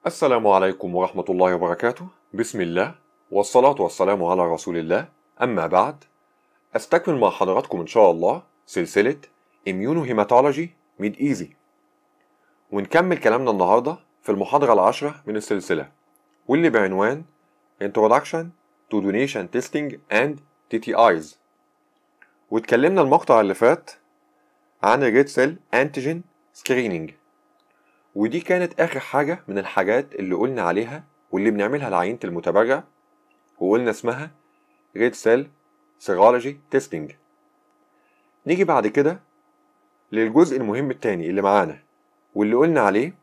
السلام عليكم ورحمة الله وبركاته بسم الله والصلاة والسلام على رسول الله أما بعد أستكمل مع حضراتكم إن شاء الله سلسلة Immunohematology Mid Easy ونكمل كلامنا النهاردة في المحاضرة العاشرة من السلسلة واللي بعنوان Introduction to Donation Testing and TTIs واتكلمنا المقطع اللي فات عن الريد سيل انتيجين سكريننج ودي كانت آخر حاجة من الحاجات اللي قلنا عليها واللي بنعملها لعينة المتبرع وقلنا اسمها ريد سيل سيرولوجي تيستنج نيجي بعد كده للجزء المهم التاني اللي معانا واللي قلنا عليه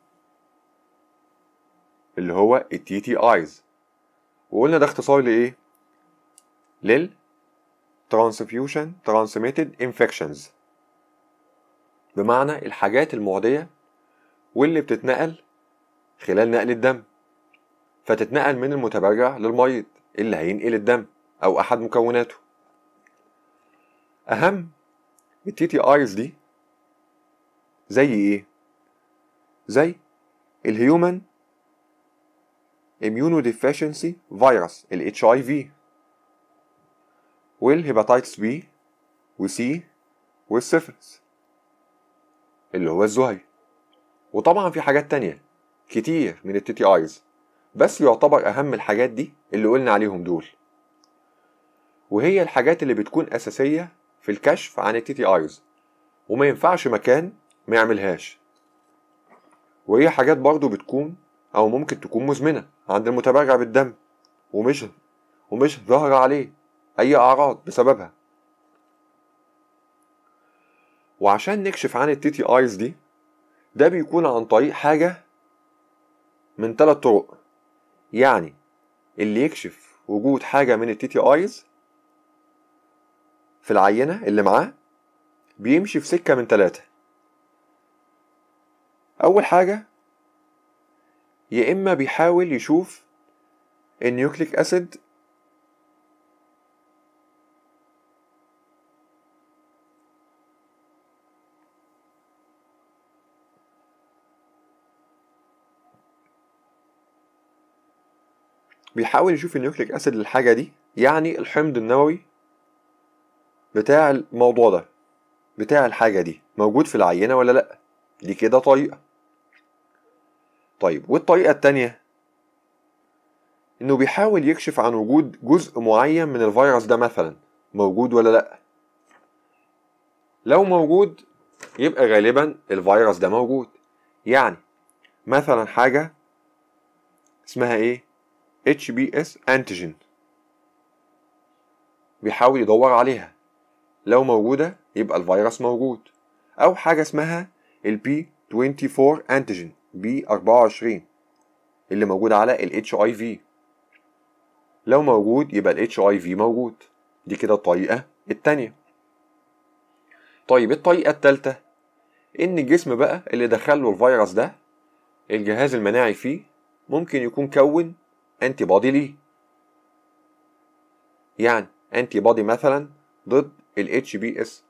اللي هو التي تي ايز وقلنا ده اختصار لايه لل transfusion transmitted infections بمعنى الحاجات المعدية واللي بتتنقل خلال نقل الدم فتتنقل من المتبرع للمريض اللي هينقل الدم أو أحد مكوناته أهم التي تي ايز دي زي إيه؟ زي الهيومن immunodeficiency فيروس ال HIV والهيباتيتس بي وسي والسيفلس اللي هو الزهري وطبعا في حاجات تانية كتير من التي تي ايز بس يعتبر اهم الحاجات دي اللي قلنا عليهم دول وهي الحاجات اللي بتكون اساسية في الكشف عن التي تي ايز وما ينفعش مكان ما يعملهاش وهي حاجات برضو بتكون او ممكن تكون مزمنة عند المتبرع بالدم ومش ومش ظاهرة عليه اي اعراض بسببها وعشان نكشف عن التي تي ايز دي ده بيكون عن طريق حاجة من ثلاث طرق يعني اللي يكشف وجود حاجة من التي تي ايز في العينة اللي معاه بيمشي في سكة من ثلاثة أول حاجة يا إما بيحاول يشوف النيوكليك أسيد بيحاول يشوف النيوكليك اسيد للحاجة دي يعني الحمض النووي بتاع الموضوع ده بتاع الحاجة دي موجود في العينة ولا لأ دي كده طريقة طيب والطريقة التانية إنه بيحاول يكشف عن وجود جزء معين من الفيروس ده مثلا موجود ولا لأ لو موجود يبقى غالبا الفيروس ده موجود يعني مثلا حاجة اسمها ايه HBS antigen بيحاول يدور عليها لو موجودة يبقى الفيروس موجود أو حاجة اسمها ال P24 antigen B24 اللي موجود على ال HIV لو موجود يبقى ال HIV موجود دي كده الطريقة التانية طيب الطريقة التالتة إن الجسم بقى اللي دخله الفيروس ده الجهاز المناعي فيه ممكن يكون كون انتي بودي ليه يعني انتي بودي مثلا ضد ال اتش بي اس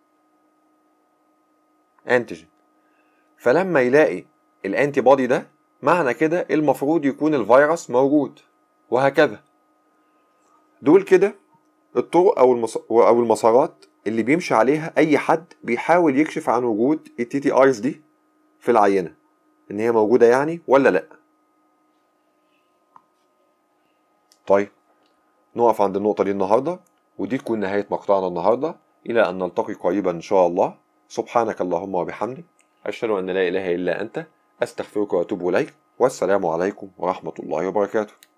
انتيجين فلما يلاقي الانتي بودي ده معنى كده المفروض يكون الفيروس موجود وهكذا دول كده الطرق او المس... او المسارات اللي بيمشي عليها اي حد بيحاول يكشف عن وجود التي تي ايز دي في العينه ان هي موجوده يعني ولا لا طيب نقف عند النقطة دي النهاردة ودي تكون نهاية مقطعنا النهاردة إلى أن نلتقي قريبا إن شاء الله سبحانك اللهم وبحمدك أشهد أن لا إله إلا أنت أستغفرك وأتوب إليك والسلام عليكم ورحمة الله وبركاته